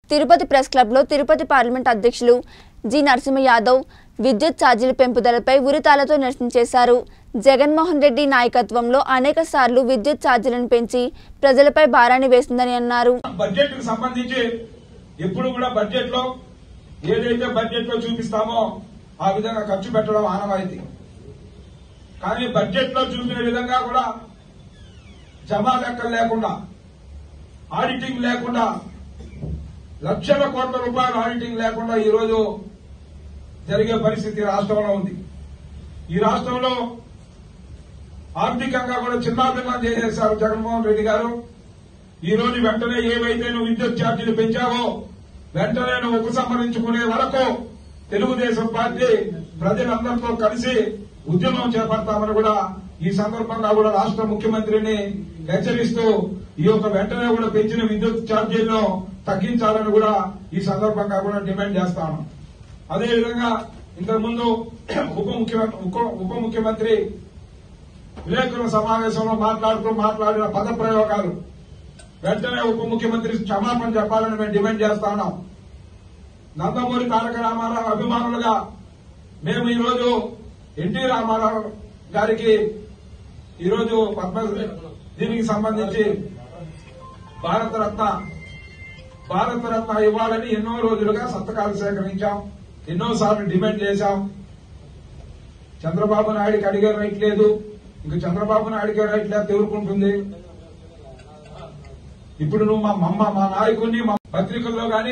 Tirupati press క్లబ్లో Tirupati parliament అధ్యక్షులు G Narasimha Yadav విద్యుత్ ఛార్జీల పెంపుదలపై ఉరితాలతో నిరసన చేశారు జగన్మోహన్ రెడ్డి నాయకత్వంలో అనేక సార్లు విద్యుత్ ఛార్జీలను పెంచి ప్రజలపై భారాన్ని వేస్తుందని అన్నారు బడ్జెట్ కు సంబంధించి ఎప్పుడు కూడా బడ్జెట్ లో ఏదైతే బడ్జెట్ లో చూపిస్తామో ఆ విధంగా ఖర్చు పెట్టడం ఆనవాయితీ కానీ బడ్జెట్ లో చూపిన విధంగా కూడా జమా లెక్కలు లేకుండా ఆడిటింగ్ లేకుండా లక్షల కోట్ల రూపాయల ఆడిటింగ్ లేకుండా ఈ రోజు జరిగే పరిస్థితి రాష్ట్రంలో ఉంది ఈ రాష్ట్రంలో ఆర్థికంగా కూడా చిన్నాభిన్నం చేసేశారు జగన్మోహన్ రెడ్డి గారు ఈ రోజు వెంటనే ఏవైతే నువ్వు విద్యుత్ ఛార్జీలు పెంచావో వెంటనే నువ్వు ఉపసంహరించుకునే వరకు తెలుగుదేశం పార్టీ ప్రజలందరితో కలిసి ఉద్యమం చేపడతామని కూడా ఈ సందర్భంగా కూడా రాష్ట్ర ముఖ్యమంత్రిని హెచ్చరిస్తూ ఈ యొక్క వెంటనే కూడా పెంచిన విద్యుత్ ఛార్జీలను తగ్గించాలని కూడా ఈ సందర్భంగా కూడా డిమాండ్ చేస్తాను అదేవిధంగా ఇంతకుముందు ఉప ముఖ్యమంత్రి ఉప- ఉప ముఖ్యమంత్రి విలేకరుల సమావేశంలో మాట్లాడుతూ మాట్లాడిన పద ప్రయోగాలు వెంటనే ఉప ముఖ్యమంత్రి క్షమాపణ చెప్పాలని మేము డిమాండ్ చేస్తా ఉన్నాం నందమూరి తారక రామారావు అభిమానులుగా మేము ఈరోజు ఎన్టీ రామారావు గారికి ఈరోజు పద్మ దీనికి సంబంధించి భారతరత్న భారతరత్న ఇవ్వాలని ఎన్నో రోజులుగా సంతకాలు సేకరించాం ఎన్నోసార్లు డిమాండ్ చేశాం చంద్రబాబు నాయుడికి అడిగే రైట్ లేదు ఇంక చంద్రబాబు నాయుడికి రైట్ లేదు తెరుకుంటుంది ఇప్పుడు నువ్వు మా మమ్మ మా నాయకుడిని మా పత్రికల్లో గాని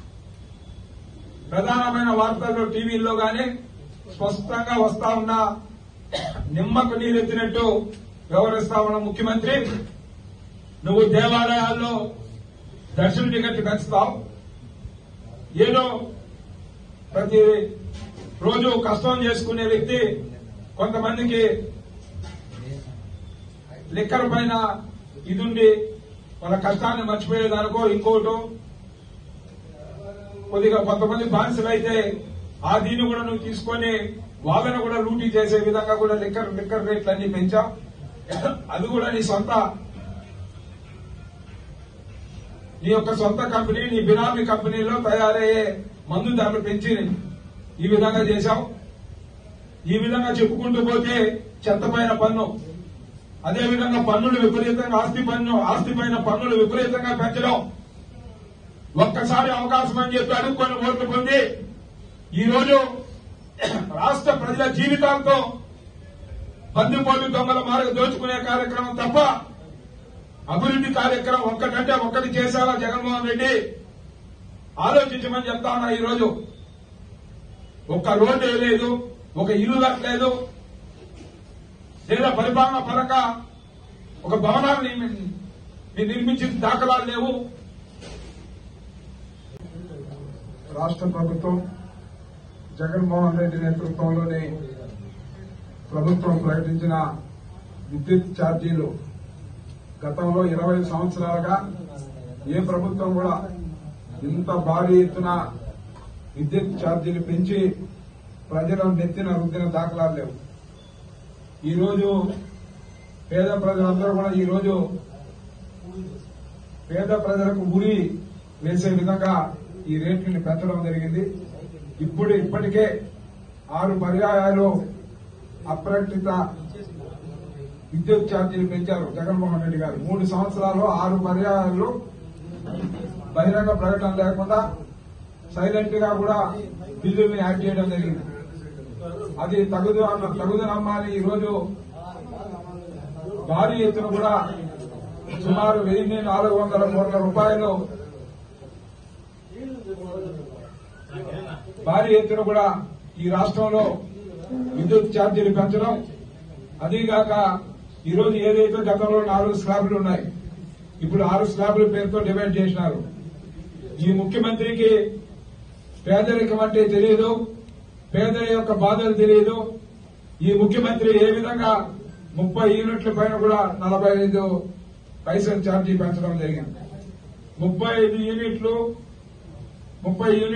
ప్రధానమైన వార్తల్లో టీవీల్లో గాని స్పష్టంగా వస్తా ఉన్న నిమ్మకు నీరెత్తినట్టు వ్యవహరిస్తా ఉన్న ముఖ్యమంత్రి నువ్వు దేవాలయాల్లో దర్శన టికెట్ పెంచుతావు ఏదో ప్రతి రోజు కష్టం చేసుకునే వ్యక్తి కొంతమందికి లిక్కర్ పైన ఇదుండి వాళ్ళ కష్టాన్ని మర్చిపోయేదానికో ఇంకోటో కొద్దిగా కొంతమంది బానిసలు అయితే ఆ దీన్ని కూడా నువ్వు తీసుకొని వాళ్ళని కూడా లూటీ చేసే విధంగా కూడా లిక్కర్ లిక్కర్ రేట్లు అన్ని పెంచావు అది కూడా నీ సొంత నీ యొక్క సొంత కంపెనీ నీ బినామీ కంపెనీలో తయారయ్యే మందు ధరలు పెంచి ఈ విధంగా చేశావు ఈ విధంగా చెప్పుకుంటూ పోతే చెత్తపైన పన్ను అదేవిధంగా పన్నులు విపరీతంగా ఆస్తి పన్ను ఆస్తి పైన పన్నులు విపరీతంగా పెంచడం ఒక్కసారి అవకాశం అని చెప్పి అడుక్కొని ఓట్లు పొంది ఈ రోజు రాష్ట్ర ప్రజల జీవితాలతో బందిపోటు దొంగల మార్గం దోచుకునే కార్యక్రమం తప్ప అభివృద్ధి కార్యక్రమం ఒక్కటంటే ఒక్కటి చేశారా జగన్మోహన్ రెడ్డి ఆలోచించమని చెప్తా ఉన్నా ఈ రోజు ఒక్క రోడ్డు వేయలేదు ఒక ఇల్లు కట్టలేదు లేదా పరిపాలన పరక ఒక భవనాన్ని ని- నిర్మించిన దాఖలాలు లేవు రాష్ట్ర ప్రభుత్వం జగన్మోహన్ రెడ్డి నేతృత్వంలోని ప్రభుత్వం ప్రకటించిన విద్యుత్ ఛార్జీలు గతంలో ఇరవై సంవత్సరాలుగా ఏ ప్రభుత్వం కూడా ఇంత భారీ ఎత్తున విద్యుత్ ఛార్జీలు పెంచి ప్రజలను నెత్తిన రుద్దిన దాఖలాలు లేవు ఈరోజు పేద ప్రజలందరూ కూడా ఈరోజు పేద ప్రజలకు ఉరి వేసే విధంగా ఈ రేట్లని పెంచడం జరిగింది ఇప్పుడు ఇప్పటికే ఆరు పర్యాయాలు అప్రకటిత విద్యుత్ ఛార్జీలు పెంచారు జగన్మోహన్ రెడ్డి గారు మూడు సంవత్సరాల్లో ఆరు పర్యాయాలు బహిరంగ ప్రకటన లేకుండా సైలెంట్ గా కూడా బిల్లుల్ని యాడ్ చేయడం జరిగింది అది తగుదు అన్న తగుదు నమ్మాలి ఈ రోజు భారీ ఎత్తున కూడా సుమారు వెయ్యి నాలుగు వందల కోట్ల రూపాయలు భారీ ఎత్తున కూడా ఈ రాష్ట్రంలో విద్యుత్ ఛార్జీలు పెంచడం అదీగాక ఈ రోజు ఏదైతే గతంలో నాలుగు స్లాబ్లు ఉన్నాయి ఇప్పుడు ఆరు స్లాబ్ల పేరుతో డివైడ్ చేసినారు ఈ ముఖ్యమంత్రికి పేదరికం అంటే తెలియదు పేదల యొక్క బాధలు తెలియదు ఈ ముఖ్యమంత్రి ఏ విధంగా ముప్పై యూనిట్ల పైన కూడా నలభై ఐదు పైసలు ఛార్జీ పెంచడం జరిగింది ముప్పై ఐదు యూనిట్లు ముప్పై యూనిట్